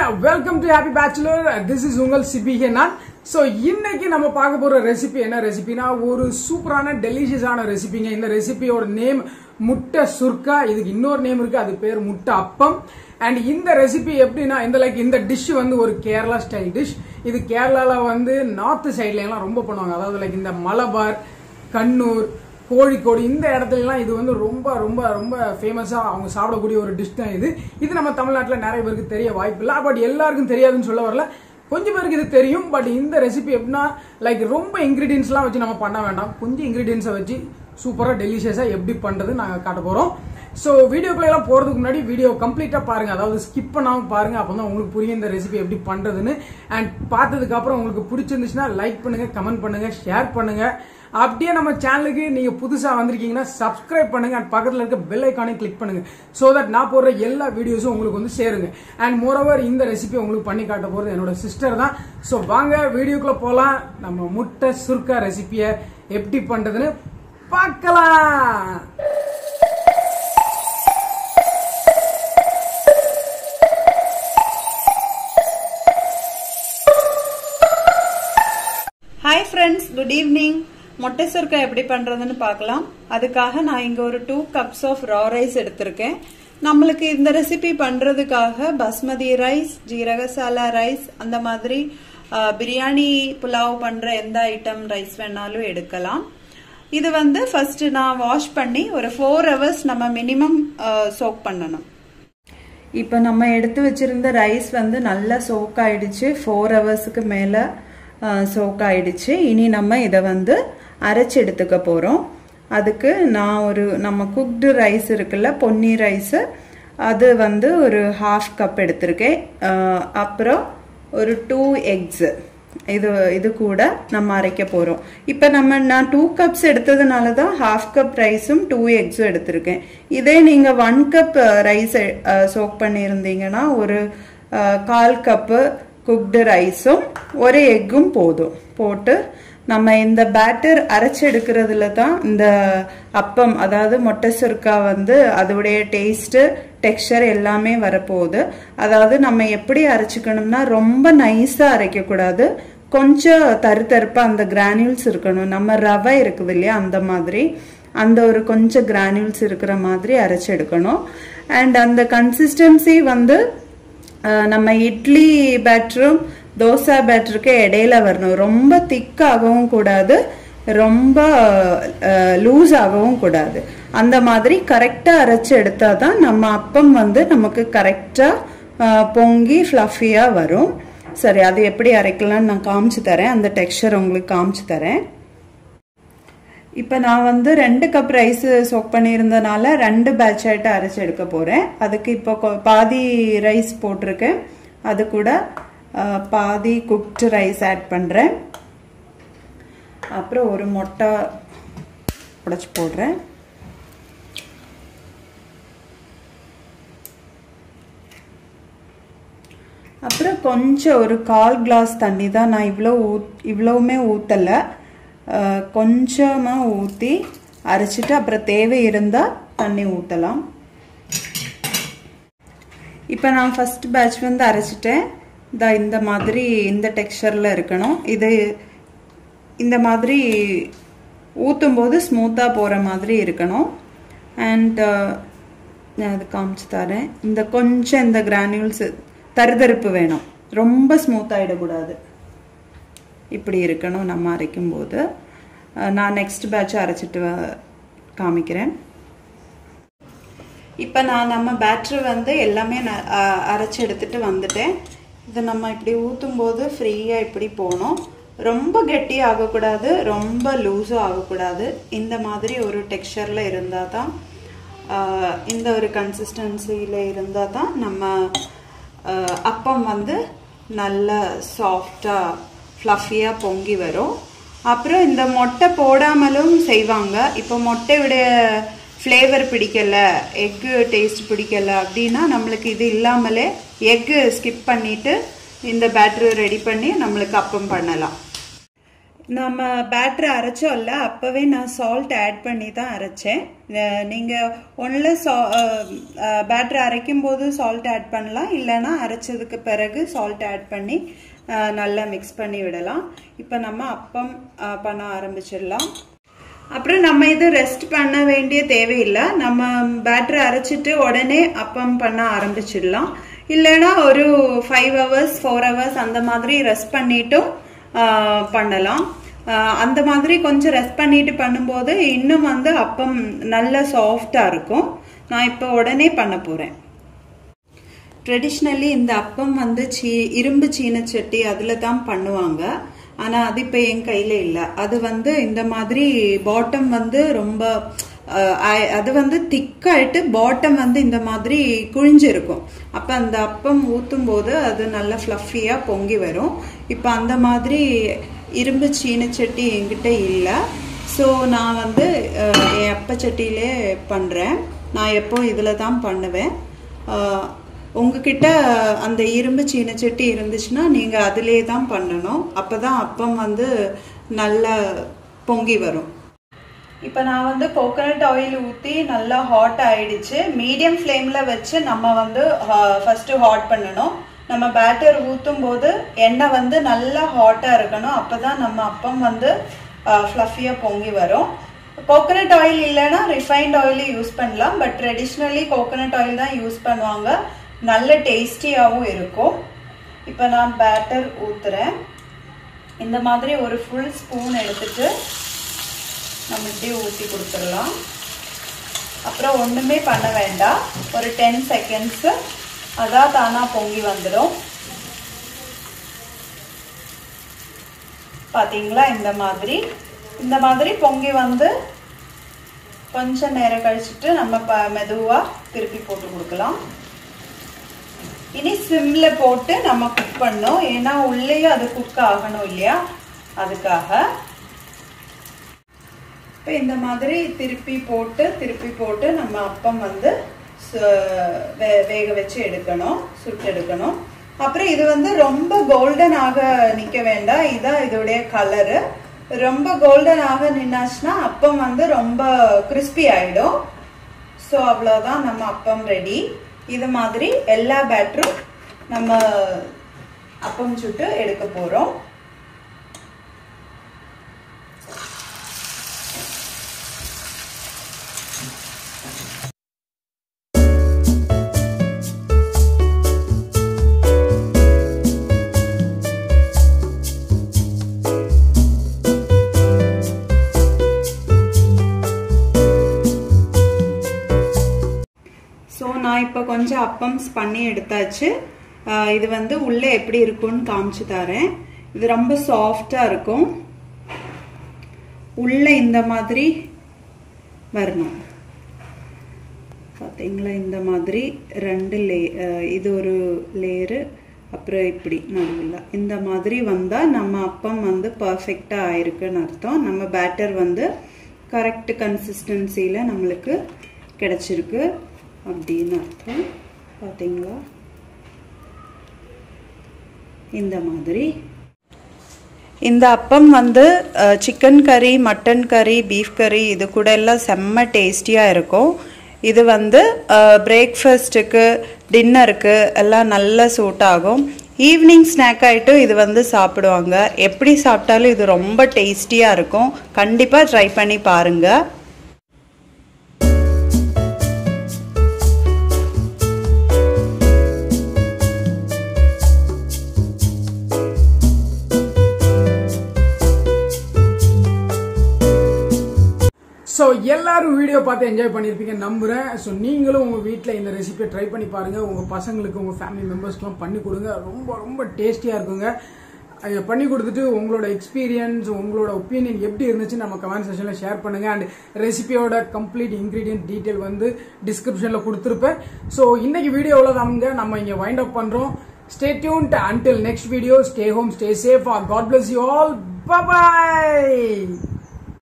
welcome to happy bachelor this is உங்கள் CBK நான் so இன்னைக்கு நம்ம பார்க்க போற ரெசிபி என்ன ரெசிபினா ஒரு சூப்பரான டெலிஷியஸான ரெசிபிங்க இந்த ரெசிபியோட நேம் முட்டை சுர்க்கா இதுக்கு இன்னொரு நேம் இருக்கு அது பேர் முட்டை அப்பம் அண்ட் இந்த ரெசிபி எப்படின்னா இந்த லைக் இந்த டிஷ் வந்து ஒரு கேரளா ஸ்டைல் டிஷ் இது கேரளால வந்து நார்த் சைட்ல எல்லாம் ரொம்ப பண்ணுவாங்க அதாவது லைக் இந்த மலபார் கண்ணூர் கோழிக்கோடு இந்த இடத்துல எல்லாம் இது வந்து ரொம்ப ரொம்ப ரொம்ப ஃபேமஸா அவங்க சாப்பிடக்கூடிய ஒரு டிஷ் தான் இது இது நம்ம தமிழ்நாட்டில் நிறைய பேருக்கு தெரிய வாய்ப்பு இல்லை பட் எல்லாருக்கும் தெரியாதுன்னு சொல்ல வரல கொஞ்சம் பேருக்கு இது தெரியும் பட் இந்த ரெசிபி எப்படின்னா லைக் ரொம்ப இன்கிரீடியன்ஸ்லாம் வச்சு நம்ம பண்ண வேண்டாம் கொஞ்சம் இன்கிரீடியன்ஸை வச்சு சூப்பராக டெலிஷியஸாக எப்படி பண்ணுறது நாங்கள் காட்ட போகிறோம் ஸோ வீடியோக்குள்ள எல்லாம் போகிறதுக்கு முன்னாடி வீடியோ கம்ப்ளீட்டாக பாருங்க அதாவது ஸ்கிப் பண்ணாமல் பாருங்க அப்போ தான் உங்களுக்கு புரியும் இந்த ரெசிபி எப்படி பண்ணுறதுன்னு அண்ட் பார்த்ததுக்கு அப்புறம் உங்களுக்கு பிடிச்சிருந்துச்சுன்னா லைக் பண்ணுங்க கமெண்ட் பண்ணுங்க ஷேர் பண்ணுங்க அப்படியே நம்ம சேனலுக்கு நீங்க புதுசா வந்திருக்கீங்கன்னா சப்ஸ்கிரைப் பண்ணுங்க அண்ட் பக்கத்துல இருக்க பெல் ஐக்கானை கிளிக் பண்ணுங்க சோ தட் நான் போடுற எல்லா வீடியோஸும் உங்களுக்கு வந்து சேருங்க அண்ட் மோரோவர் இந்த ரெசிபி உங்களுக்கு பண்ணி காட்ட போறது என்னோட சிஸ்டர் தான் சோ வாங்க வீடியோக்குள்ள போலாம் நம்ம முட்டை சுருக்கா ரெசிபியை எப்படி பண்றதுன்னு பார்க்கலாம் ஹாய் ஃப்ரெண்ட்ஸ் குட் ஈவினிங் மொட்டை சுருக்கா எப்படி பண்றதுன்னு பார்க்கலாம் அதுக்காக நான் இங்க ஒரு two cups of raw rice எடுத்திருக்கேன் நம்மளுக்கு இந்த ரெசிபி பண்றதுக்காக பஸ்மதி ரைஸ் ஜீரகசாலா ரைஸ் அந்த மாதிரி அஹ், பிரியாணி புலாவ் பண்ற எந்த ஐட்டம் ரைஸ் வேணாலும் எடுக்கலாம் இது வந்து ஃபர்ஸ்ட் நான் வாஷ் பண்ணி ஒரு ஃபோர் ஹவர்ஸ் நம்ம மினிமம் சோக் பண்ணணும் இப்போ நம்ம எடுத்து வச்சிருந்த ரைஸ் வந்து நல்லா சோக் ஆயிடுச்சு ஃபோர் ஹவர்ஸுக்கு மேலே சோக் ஆயிடுச்சு இனி நம்ம இதை வந்து அரைச்சி எடுத்துக்க போகிறோம் அதுக்கு நான் ஒரு நம்ம குக்டு ரைஸ் இருக்குல்ல பொன்னி ரைஸு அது வந்து ஒரு ஹாஃப் கப் எடுத்திருக்கேன் அஹ், அப்புறம் ஒரு டூ எக்ஸு இது இது கூட நம்ம அரைக்க போகிறோம் இப்போ நம்ம நான் டூ கப்ஸ் எடுத்ததுனால தான் ஹாஃப் கப் ரைஸும் டூ எக்ஸும் எடுத்திருக்கேன் இதே நீங்கள் ஒன் கப் ரைஸ் சோக் பண்ணியிருந்தீங்கன்னா ஒரு அஹ், கால் கப்பு குக்டு ரைஸும் ஒரு எக்கும் போதும் போட்டு நம்ம இந்த பேட்டர் அரைச்சு எடுக்கிறதுல தான் இந்த அப்பம் அதாவது மொட்டை சுருக்கா வந்து அதோடைய டேஸ்ட்டு டெக்ஸ்சர் எல்லாமே வரப்போகுது அதாவது நம்ம எப்படி அரைச்சிக்கணும்னா ரொம்ப நைஸாக அரைக்கக்கூடாது கொஞ்சம் தருத்தருப்பா அந்த கிரானியூல்ஸ் இருக்கணும் நம்ம ரவை இருக்குது இல்லையா அந்த மாதிரி அந்த ஒரு கொஞ்சம் கிரானியூல்ஸ் இருக்கிற மாதிரி அரைச்சு எடுக்கணும் அண்ட் அந்த கன்சிஸ்டன்சி வந்து அஹ், நம்ம இட்லி பேட்டரும் தோசை பேட்டருக்கு இடையில வரணும் ரொம்ப திக்காகவும் கூடாது ரொம்ப லூஸ் ஆகவும் கூடாது அந்த மாதிரி கரெக்டாக அரைச்சு எடுத்தால் தான் நம்ம அப்பம் வந்து நமக்கு கரெக்டாக பொங்கி ஃப்ளஃபியாக வரும் சரி அது எப்படி அரைக்கலாம்னு நான் காமிச்சு தரேன் அந்த டெக்ஸ்சர் உங்களுக்கு காமிச்சு தரேன் இப்போ நான் வந்து ரெண்டு கப் ரைஸ் சோக் பண்ணியிருந்தனால ரெண்டு பேட்ச் ஆகிட்டு அரைச்சி எடுக்க போகிறேன் அதுக்கு இப்போ கொ- பாதி ரைஸ் போட்டிருக்கேன் அது கூட அஹ், பாதி குக்டு ரைஸ் ஆட் பண்ணுறேன் அப்புறம் ஒரு முட்டை உடைச்சி போடுறேன் அப்புறம் கொஞ்சம் ஒரு கால் கிளாஸ் தண்ணி தான் நான் இவ்வளோ ஊத் இவ்வளவுமே ஊற்றலை கொஞ்சமாக ஊற்றி அரைச்சிட்டு அப்புறம் தேவை இருந்தால் தண்ணி ஊற்றலாம் இப்போ நான் ஃபர்ஸ்ட் பேட்ச் வந்து அரைச்சிட்டேன் இந்த இந்த மாதிரி இந்த டெக்ஸ்சரில் இருக்கணும் இது இந்த மாதிரி ஊற்றும் போது ஸ்மூத்தாக போகிற மாதிரி இருக்கணும் அண்ட் நான் அது காமிச்சு தரேன் இந்த கொஞ்சம் இந்த கிரானியூல்ஸ் தருதருப்பு வேணும் ரொம்ப ஸ்மூத் ஆகிடக்கூடாது இப்படி இருக்கணும் நம்ம அரைக்கும் போது அஹ், நான் நெக்ஸ்ட் பேட்ச் அரைச்சிட்டு வ- காமிக்கிறேன் இப்போ நான் நம்ம பேட்ரு வந்து எல்லாமே நான் அ- அரைச்சி எடுத்துட்டு வந்துட்டேன் இதை நம்ம இப்படி ஊற்றும் போது ஃப்ரீயாக இப்படி போகணும் ரொம்ப கெட்டி ஆகக்கூடாது ரொம்ப லூஸும் ஆகக்கூடாது இந்த மாதிரி ஒரு டெக்ஸ்சரில் இருந்தால் தான் ஆஹ், இந்த ஒரு கன்சிஸ்டன்சியில் இருந்தால் தான் நம்ம ஆஹ், அப்பம் வந்து நல்ல சாஃப்டாக ஃப்ளஃபியாக பொங்கி வரும் அப்புறம் இந்த மொட்டை போடாமலும் செய்வாங்க இப்போ மொட்டையுடைய ஃப்ளேவர் பிடிக்கல எக்கு டேஸ்ட் பிடிக்கல அப்படின்னா நம்மளுக்கு இது இல்லாமலே எக்கு ஸ்கிப் பண்ணிட்டு இந்த பேட்டரி ரெடி பண்ணி நம்மளுக்கு அப்பம் பண்ணலாம் நம்ம பேட்டரி அரைச்சோம்ல அப்போவே நான் சால்ட் ஆட் பண்ணி தான் அரைச்சேன் அஹ் நீங்க ஒன்றில் சா பேட்டரி அரைக்கும் போது சால்ட் ஆட் பண்ணலாம் இல்லைன்னா அரைச்சதுக்கு பிறகு சால்ட் ஆட் பண்ணி அஹ் நல்லா மிக்ஸ் பண்ணி விடலாம் இப்போ நம்ம அப்பம் அஹ் பண்ண ஆரம்பிச்சிடலாம் அப்புறம் நம்ம இது ரெஸ்ட் பண்ண வேண்டிய தேவையில்லை நம்ம பேட்டரி அரைச்சிட்டு உடனே அப்பம் பண்ண ஆரம்பிச்சிடலாம் இல்லைன்னா ஒரு ஃபைவ் ஹவர்ஸ் ஃபோர் ஹவர்ஸ் அந்த மாதிரி ரெஸ்ட் பண்ணிட்டும் ஆஹ், பண்ணலாம் ஆஹ், அந்த மாதிரி கொஞ்சம் ரெஸ்ட் பண்ணிட்டு பண்ணும்போது இன்னும் வந்து அப்பம் நல்ல சாஃப்டாக இருக்கும் நான் இப்போ உடனே பண்ண போகிறேன் ட்ரெடிஷ்னலி இந்த அப்பம் வந்து சீ இரும்பு சீனச்சட்டி அதில் தான் பண்ணுவாங்க ஆனால் அது இப்போ என் கையில் இல்லை அது வந்து இந்த மாதிரி பாட்டம் வந்து ரொம்ப அஹ், அ- அது வந்து திக்காயிட்டு பாட்டம் வந்து இந்த மாதிரி குழிஞ்சிருக்கும் அப்போ அந்த அப்பம் ஊற்றும் போது அது நல்லா ஃப்ளஃபியாக பொங்கி வரும் இப்போ அந்த மாதிரி இரும்பு சீனச்சட்டி என்கிட்ட இல்லை ஸோ நான் வந்து அஹ், என் அப்பச்சட்டியிலே பண்ணுறேன் நான் எப்போ இதில் தான் பண்ணுவேன் அஹ், உங்ககிட்ட அந்த இரும்பு சீனச்சட்டி இருந்துச்சுன்னா நீங்கள் அதிலே தான் பண்ணணும் அப்போ தான் அப்பம் வந்து நல்லா பொங்கி வரும் இப்போ நான் வந்து கோகனட் ஆயில் ஊற்றி நல்லா ஹாட் ஆயிடுச்சு மீடியம் ஃப்ளேமில் வச்சு நம்ம வந்து ஃபஸ்ட்டு ஹாட் பண்ணணும் நம்ம பேட்டர் ஊற்றும் போது எண்ணெய் வந்து நல்லா ஹாட்டாக இருக்கணும் அப்போ தான் நம்ம அப்பம் வந்து ஃப்ளஃபியாக பொங்கி வரும் கோகனட் ஆயில் இல்லைன்னா ரிஃபைண்ட் ஆயில் யூஸ் பண்ணலாம் பட் ட்ரெடிஷ்னலி கோகனட் ஆயில் தான் யூஸ் பண்ணுவாங்க நல்ல டேஸ்டியாகவும் இருக்கும் இப்போ நான் பேட்டர் ஊற்றுறேன் இந்த மாதிரி ஒரு ஃபுல் ஸ்பூன் எடுத்துட்டு நம்ம இப்படி ஊற்றி கொடுத்துடலாம் அப்புறம் ஒன்றுமே பண்ண வேண்டாம் ஒரு டென் செகண்ட்ஸு அதான் தானாக பொங்கி வந்துடும் பார்த்தீங்களா இந்த மாதிரி இந்த மாதிரி பொங்கி வந்து கொஞ்சம் நேரம் கழிச்சுட்டு நம்ம ப மெதுவாக திருப்பி போட்டு கொடுக்கலாம் இனி சிம்ல போட்டு நம்ம குக் பண்ணோம் ஏன்னா உள்ளேயும் அது குக் ஆகணும் இல்லையா அதுக்காக இப்போ இந்த மாதிரி திருப்பி போட்டு திருப்பி போட்டு நம்ம அப்பம் வந்து வேக வச்சு எடுக்கணும் சுட்டு எடுக்கணும் அப்புறம் இது வந்து ரொம்ப கோல்டன் ஆக நிற்க வேண்டாம் இதான் இதோடைய கலரு ரொம்ப கோல்டன் ஆக நின்னாச்சுன்னா அப்பம் வந்து ரொம்ப கிறிஸ்பி ஆயிடும் ஸோ அவ்வளோதான் நம்ம அப்பம் ரெடி இது மாதிரி எல்லா பேட்டரும் நம்ம அப்பம் சுட்டு எடுக்க போகிறோம் ஸோ நான் இப்போ கொஞ்சம் அப்பம்ஸ் பண்ணி எடுத்தாச்சு இது வந்து உள்ளே எப்படி இருக்கும்னு காமிச்சு தரேன் இது ரொம்ப சாஃப்டாக இருக்கும் உள்ளே இந்த மாதிரி வரணும் பார்த்தீங்களா இந்த மாதிரி ரெண்டு லே இது ஒரு லேயரு அப்புறம் இப்படி நடுவில் இந்த மாதிரி வந்தால் நம்ம அப்பம் வந்து பர்ஃபெக்டாக ஆயிருக்குன்னு அர்த்தம் நம்ம பேட்டர் வந்து கரெக்ட் கன்சிஸ்டன்சியில் நம்மளுக்கு கிடச்சிருக்கு அப்படின்னு அர்த்தம் பார்த்தீங்களா இந்த மாதிரி இந்த அப்பம் வந்து சிக்கன் கறி மட்டன் கறி பீஃப் கறி இது கூட எல்லாம் செம்ம டேஸ்டியாக இருக்கும் இது வந்து பிரேக்ஃபாஸ்ட்டுக்கு டின்னருக்கு எல்லாம் நல்லா சூட் ஆகும் ஈவினிங் ஸ்நாக் ஆகிட்டும் இது வந்து சாப்பிடுவாங்க எப்படி சாப்பிட்டாலும் இது ரொம்ப டேஸ்டியாக இருக்கும் கண்டிப்பாக ட்ரை பண்ணி பாருங்கள் ஸோ எல்லாரும் வீடியோ பார்த்து என்ஜாய் பண்ணியிருப்பீங்க நம்புறேன் ஸோ நீங்களும் உங்கள் வீட்டில் இந்த ரெசிபியை ட்ரை பண்ணி பாருங்கள் உங்கள் பசங்களுக்கு உங்கள் ஃபேமிலி மெம்பர்ஸ்க்குலாம் பண்ணி கொடுங்க ரொம்ப ரொம்ப டேஸ்டியாக இருக்குங்க அதை பண்ணி கொடுத்துட்டு உங்களோட எக்ஸ்பீரியன்ஸ் உங்களோட ஒப்பீனியன் எப்படி இருந்துச்சு நம்ம கமெண்ட் செக்ஷனில் ஷேர் பண்ணுங்க அண்ட் ரெசிபியோட கம்ப்ளீட் இன்க்ரீடியன்ட் டீட்டெயில் வந்து டிஸ்கிரிப்ஷனில் கொடுத்துருப்பேன் ஸோ இன்னைக்கு வீடியோவில் தாங்க நம்ம இங்கே வைண்ட் அப் பண்ணுறோம் stay tuned until next video stay home stay safe God bless you all bye